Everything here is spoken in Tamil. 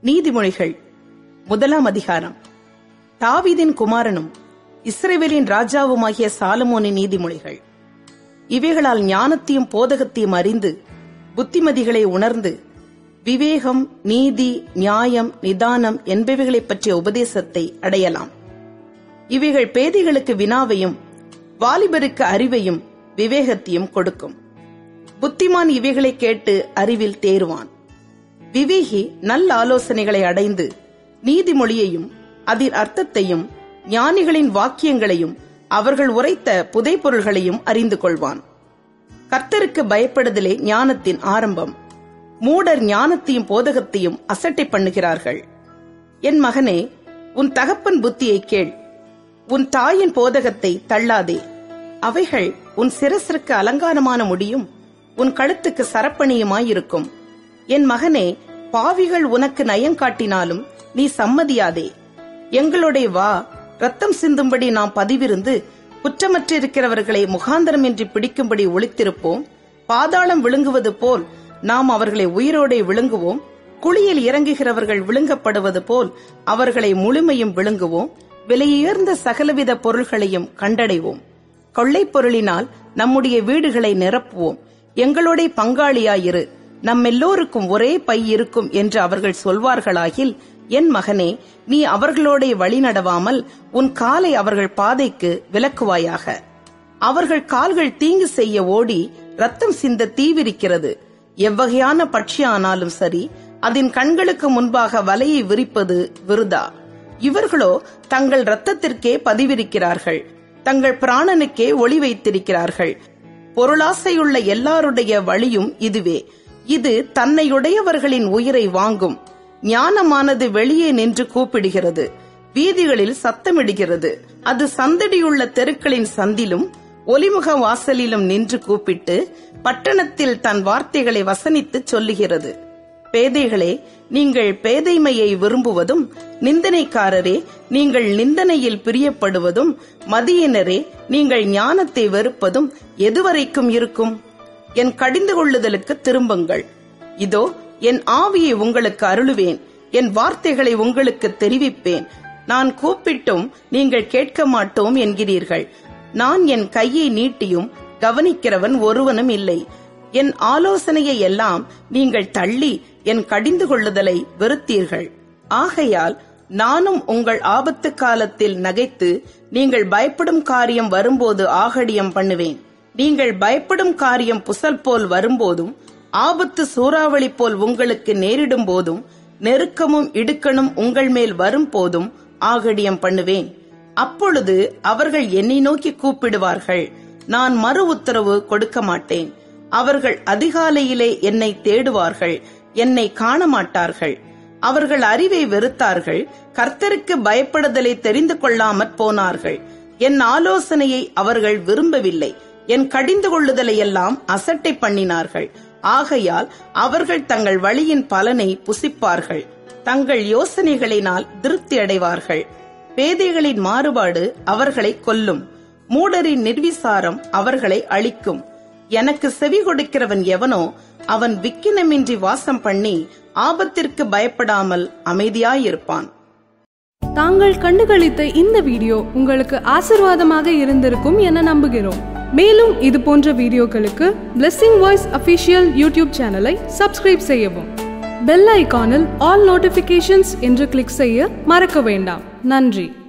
நீதிமொழிகள் முதலாம் அதிகாரம் தாவீதின் குமாரனும் இஸ்ரவேலின் ராஜாவுமாகிய சாலமோனின் நீதிமொழிகள் இவைகளால் ஞானத்தையும் போதகத்தையும் அறிந்து புத்திமதிகளை உணர்ந்து விவேகம் நீதி நியாயம் நிதானம் என்பவைகளைப் பற்றிய உபதேசத்தை அடையலாம் இவைகள் பேதைகளுக்கு வினாவையும் வாலிபருக்கு அறிவையும் விவேகத்தையும் கொடுக்கும் புத்திமான் இவைகளை கேட்டு அறிவில் தேறுவான் விவேகி நல்ல ஆலோசனைகளை அடைந்து நீதிமொழியையும் அதில் அர்த்தத்தையும் ஞானிகளின் வாக்கியங்களையும் அவர்கள் உரைத்த புதைப்பொருள்களையும் அறிந்து கொள்வான் கர்த்தருக்கு பயப்படுதலே ஞானத்தின் ஆரம்பம் மூடர் ஞானத்தையும் போதகத்தையும் அசட்டை பண்ணுகிறார்கள் என் மகனே உன் தகப்பன் புத்தியை கேள் உன் தாயின் போதகத்தை தள்ளாதே அவைகள் உன் சிரசிற்கு அலங்காரமான முடியும் உன் கழுத்துக்கு சரப்பணியுமாயிருக்கும் என் மகனே பாவிகள் உனக்கு நயங்காட்டினாலும் நீ சம்மதியாதே எங்களுடைய வா ரத்தம் சிந்தும்படி நாம் பதிவிருந்து குற்றமற்றிருக்கிறவர்களை முகாந்தரமின்றி பிடிக்கும்படி ஒளித்திருப்போம் பாதாளம் விழுங்குவது போல் நாம் அவர்களை உயிரோடே விழுங்குவோம் குழியில் இறங்குகிறவர்கள் விழுங்கப்படுவது போல் அவர்களை முழுமையும் விழுங்குவோம் விலையுயர்ந்த சகலவித பொருள்களையும் கண்டடைவோம் கொள்ளைப் பொருளினால் நம்முடைய வீடுகளை நிரப்புவோம் எங்களோட பங்காளியாயிரு நம்மெல்லோருக்கும் ஒரே பை இருக்கும் என்று அவர்கள் சொல்வார்களாகில் என் மகனே நீ அவர்களோட வழி நடவாமல் உன் காலை அவர்கள் பாதைக்கு விலக்குவாயாக அவர்கள் கால்கள் தீங்கு செய்ய ஓடி ரத்தம் சிந்த தீவிரிக்கிறது எவ்வகையான பட்சியானாலும் சரி அதன் கண்களுக்கு முன்பாக வலையை விரிப்பது விருதா இவர்களோ தங்கள் ரத்தத்திற்கே பதிவிருக்கிறார்கள் தங்கள் பிராணனுக்கே ஒளி வைத்திருக்கிறார்கள் பொருளாசையுள்ள எல்லாருடைய வழியும் இதுவே இது தன்னையுடையவர்களின் உயிரை வாங்கும் ஞானமானது வெளியே நின்று கூப்பிடுகிறது வீதிகளில் சத்தமிடுகிறது அது சந்தடியுள்ள தெருக்களின் சந்திலும் ஒலிமுக வாசலிலும் நின்று கூப்பிட்டு பட்டணத்தில் தன் வார்த்தைகளை வசனித்து சொல்லுகிறது பேதைகளே நீங்கள் பேதைமையை விரும்புவதும் நிந்தனைக்காரரே நீங்கள் நிந்தனையில் பிரியப்படுவதும் மதியினரே நீங்கள் ஞானத்தை வெறுப்பதும் எதுவரைக்கும் இருக்கும் என் கடிந்து கொள்ளுதலுக்கு திரும்புங்கள் இதோ என் ஆவியை உங்களுக்கு அருளுவேன் என் வார்த்தைகளை உங்களுக்கு தெரிவிப்பேன் நான் கூப்பிட்டும் நீங்கள் கேட்க மாட்டோம் என்கிறீர்கள் நான் என் கையை நீட்டியும் கவனிக்கிறவன் ஒருவனும் இல்லை என் ஆலோசனையை எல்லாம் நீங்கள் தள்ளி என் கடிந்து கொள்ளுதலை வெறுத்தீர்கள் ஆகையால் நானும் உங்கள் ஆபத்து காலத்தில் நகைத்து நீங்கள் பயப்படும் காரியம் வரும்போது ஆகடியம் பண்ணுவேன் நீங்கள் பயப்படும் காரியம் புசல் போல் வரும்போதும் ஆபத்து சூறாவளி போல் உங்களுக்கு நேரிடும் போதும் நெருக்கமும் இடுக்கணும் உங்கள் மேல் வரும் போதும் ஆகடியம் பண்ணுவேன் அப்பொழுது அவர்கள் என்னை நோக்கி கூப்பிடுவார்கள் நான் மறு உத்தரவு கொடுக்க மாட்டேன் அவர்கள் அதிகாலையிலே என்னை தேடுவார்கள் என்னை காண மாட்டார்கள் அவர்கள் அறிவை வெறுத்தார்கள் கர்த்தருக்கு பயப்படுதலை தெரிந்து கொள்ளாமற் போனார்கள் என் ஆலோசனையை அவர்கள் விரும்பவில்லை என் கடிந்து கொள்ளுதலை எல்லாம் அசட்டை பண்ணினார்கள் ஆகையால் அவர்கள் தங்கள் வழியின் பலனை புசிப்பார்கள் தங்கள் யோசனைகளினால் திருப்தி அடைவார்கள் பேதைகளின் மாறுபாடு அவர்களை கொல்லும் மூடரின் நிர்விசாரம் அவர்களை அழிக்கும் எனக்கு செவி கொடுக்கிறவன் எவனோ அவன் விக்கினமின்றி வாசம் பண்ணி ஆபத்திற்கு பயப்படாமல் அமைதியாயிருப்பான் தாங்கள் கண்டுகளித்த இந்த வீடியோ உங்களுக்கு ஆசிர்வாதமாக இருந்திருக்கும் என நம்புகிறோம் மேலும் இது போன்ற வீடியோக்களுக்கு பிளெஸிங் வாய்ஸ் அபிஷியல் யூடியூப் சேனலை சப்ஸ்கிரைப் செய்யவும் பெல் ஐகானில் ஆல் நோட்டிஃபிகேஷன்ஸ் என்று கிளிக் செய்ய மறக்க வேண்டாம் நன்றி